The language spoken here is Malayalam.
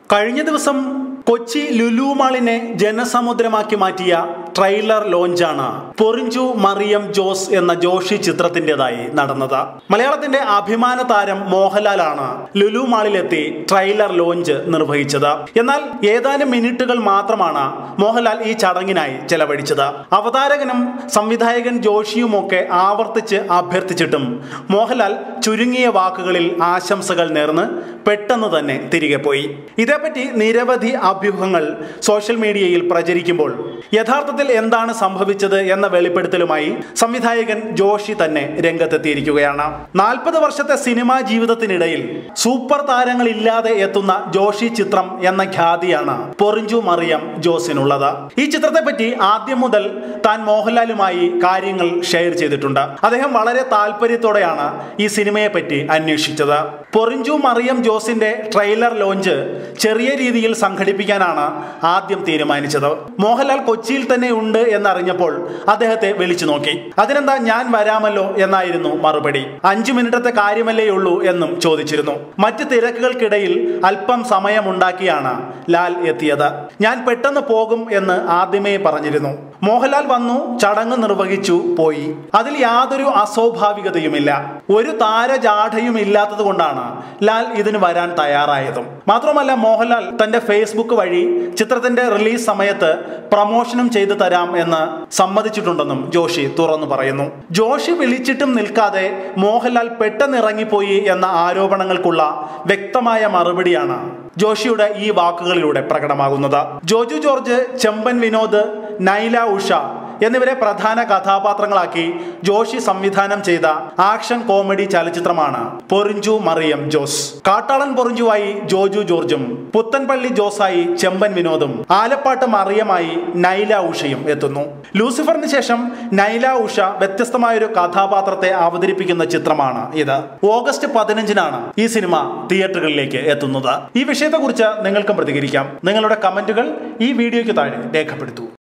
കഴിഞ്ഞ ദിവസം കൊച്ചി ലുലു മാളിനെ ജനസമുദ്രമാക്കി മാറ്റിയ ട്രെയിലർ ലോഞ്ചാണ് പൊറിഞ്ചു മറിയം ജോസ് എന്ന ജോഷി ചിത്രത്തിൻ്റെതായി നടന്നത് മലയാളത്തിന്റെ അഭിമാന താരം മോഹൻലാലാണ് ലുലു മാളിലെത്തി ട്രെയിലർ ലോഞ്ച് നിർവഹിച്ചത് എന്നാൽ ഏതാനും മിനിറ്റുകൾ മാത്രമാണ് മോഹൻലാൽ ഈ ചടങ്ങിനായി ചെലവഴിച്ചത് അവതാരകനും സംവിധായകൻ ജോഷിയുമൊക്കെ ആവർത്തിച്ച് അഭ്യർത്ഥിച്ചിട്ടും മോഹൻലാൽ ചുരുങ്ങിയ വാക്കുകളിൽ ആശംസകൾ നേർന്ന് പെട്ടെന്ന് തന്നെ തിരികെ പോയി ഇതേപ്പറ്റി നിരവധി അഭ്യൂഹങ്ങൾ സോഷ്യൽ മീഡിയയിൽ പ്രചരിക്കുമ്പോൾ യഥാർത്ഥത്തിൽ എന്താണ് സംഭവിച്ചത് എന്ന വെളിപ്പെടുത്തലുമായി സംവിധായകൻ ജോഷി തന്നെ രംഗത്തെത്തിയിരിക്കുകയാണ് നാൽപ്പത് വർഷത്തെ സിനിമാ ജീവിതത്തിനിടയിൽ സൂപ്പർ താരങ്ങളില്ലാതെ എത്തുന്ന ജോഷി ചിത്രം എന്ന ഖ്യാതിയാണ് പൊറിഞ്ചു മറിയം ജോസിനുള്ളത് ഈ ചിത്രത്തെപ്പറ്റി ആദ്യം മുതൽ താൻ മോഹൻലാലുമായി കാര്യങ്ങൾ ഷെയർ ചെയ്തിട്ടുണ്ട് അദ്ദേഹം വളരെ താല്പര്യത്തോടെയാണ് ഈ സിനിമയെ പറ്റി അന്വേഷിച്ചത് പൊറിഞ്ചു മറിയം ജോസിന്റെ ട്രെയിലർ ലോഞ്ച് ചെറിയ രീതിയിൽ സംഘടിപ്പിക്കാനാണ് ആദ്യം തീരുമാനിച്ചത് മോഹൻലാൽ കൊച്ചിയിൽ തന്നെ ഉണ്ട് എന്നറിഞ്ഞപ്പോൾ അദ്ദേഹത്തെ വിളിച്ചു നോക്കി അതിനെന്താ ഞാൻ വരാമല്ലോ എന്നായിരുന്നു മറുപടി അഞ്ചു മിനിറ്റത്തെ കാര്യമല്ലേ ഉള്ളൂ എന്നും ചോദിച്ചിരുന്നു മറ്റ് തിരക്കുകൾക്കിടയിൽ അല്പം സമയമുണ്ടാക്കിയാണ് ലാൽ എത്തിയത് ഞാൻ പെട്ടെന്ന് പോകും എന്ന് ആദ്യമേ പറഞ്ഞിരുന്നു മോഹൻലാൽ വന്നു ചടങ്ങ് നിർവഹിച്ചു പോയി അതിൽ യാതൊരു അസ്വാഭാവികതയുമില്ല ഒരു താരജാഠയും ഇല്ലാത്തത് കൊണ്ടാണ് ലാൽ ഇതിന് വരാൻ തയ്യാറായതും മാത്രമല്ല മോഹൻലാൽ തന്റെ ഫേസ്ബുക്ക് വഴി ചിത്രത്തിന്റെ റിലീസ് സമയത്ത് പ്രമോഷനും ചെയ്തു തരാം എന്ന് സമ്മതിച്ചിട്ടുണ്ടെന്നും ജോഷി തുറന്നു പറയുന്നു ജോഷി വിളിച്ചിട്ടും നിൽക്കാതെ മോഹൻലാൽ പെട്ടെന്ന് ഇറങ്ങിപ്പോയി എന്ന ആരോപണങ്ങൾക്കുള്ള വ്യക്തമായ മറുപടിയാണ് ജോഷിയുടെ ഈ വാക്കുകളിലൂടെ പ്രകടമാകുന്നത് ജോജു ജോർജ് ചെമ്പൻ വിനോദ് നൈല ഉഷ എന്നിവരെ പ്രധാന കഥാപാത്രങ്ങളാക്കി ജോഷി സംവിധാനം ചെയ്ത ആക്ഷൻ കോമഡി ചലച്ചിത്രമാണ് പൊറിഞ്ചു മറിയം ജോസ് കാട്ടാളൻ പൊറിഞ്ചുവായി ജോജു ജോർജും പുത്തൻപള്ളി ജോസായി ചെമ്പൻ വിനോദും ആലപ്പാട്ട് മറിയമായി നൈല ഉഷയും എത്തുന്നു ലൂസിഫറിന് ശേഷം നൈല ഉഷ വ്യത്യസ്തമായൊരു കഥാപാത്രത്തെ അവതരിപ്പിക്കുന്ന ചിത്രമാണ് ഇത് ഓഗസ്റ്റ് പതിനഞ്ചിനാണ് ഈ സിനിമ തിയേറ്ററുകളിലേക്ക് എത്തുന്നത് ഈ വിഷയത്തെക്കുറിച്ച് നിങ്ങൾക്കും പ്രതികരിക്കാം നിങ്ങളുടെ കമന്റുകൾ ഈ വീഡിയോയ്ക്ക് താഴെ രേഖപ്പെടുത്തൂ